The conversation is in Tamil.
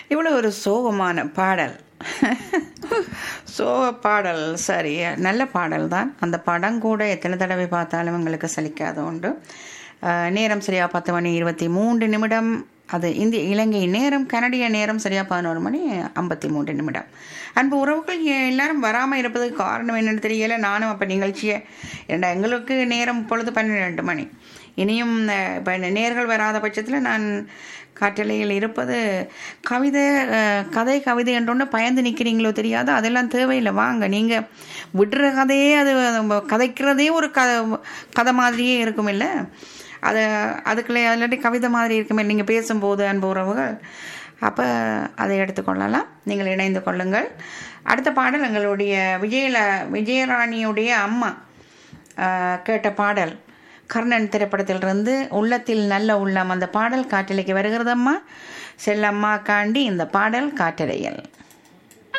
இவ்வளோ ஒரு சோகமான பாடல் சோக பாடல் சரி நல்ல பாடல் தான் அந்த படம் கூட எத்தனை தடவை பார்த்தாலும் எங்களுக்கு சலிக்காத உண்டு அஹ், நேரம் சரியா பத்து மணி இருபத்தி மூன்று நிமிடம் அது இந்திய இலங்கை நேரம் கனடிய நேரம் சரியா பதினோரு மணி ஐம்பத்தி மூன்று நிமிடம் அன்பு உறவுகள் எ- எல்லாரும் வராமல் இருப்பதுக்கு காரணம் என்னன்னு தெரியல நானும் அப்போ நிகழ்ச்சியை ஏண்டா எங்களுக்கு நேரம் இப்பொழுது பன்னிரெண்டு மணி இனியும் இப்போ நேர்கள் வராத பட்சத்தில் நான் காற்றலையில் இருப்பது கவிதை அஹ், கதை கவிதை என்றொன்று பயந்து நிற்கிறீங்களோ தெரியாது அதெல்லாம் தேவையில்லை வாங்க நீங்கள் விடுற கதையே அது நம்ம கதைக்கிறதே ஒரு க கதை மாதிரியே இருக்கும் இல்லை அதை அதுக்குள்ளே இல்லாட்டி கவிதை மாதிரி இருக்குமே நீங்கள் பேசும்போது அன்பு உறவுகள் அப்போ அதை எடுத்துக்கொள்ளலாம் நீங்கள் இணைந்து கொள்ளுங்கள் அடுத்த பாடல் எங்களுடைய விஜயல விஜயராணியுடைய அம்மா ஆஹ், கேட்ட பாடல் கர்ணன் திரைப்படத்திலிருந்து உள்ளத்தில் நல்ல உள்ளம் அந்த பாடல் காற்றலைக்கு வருகிறதம்மா செல்லம்மா காண்டி இந்த பாடல் காற்றலையல்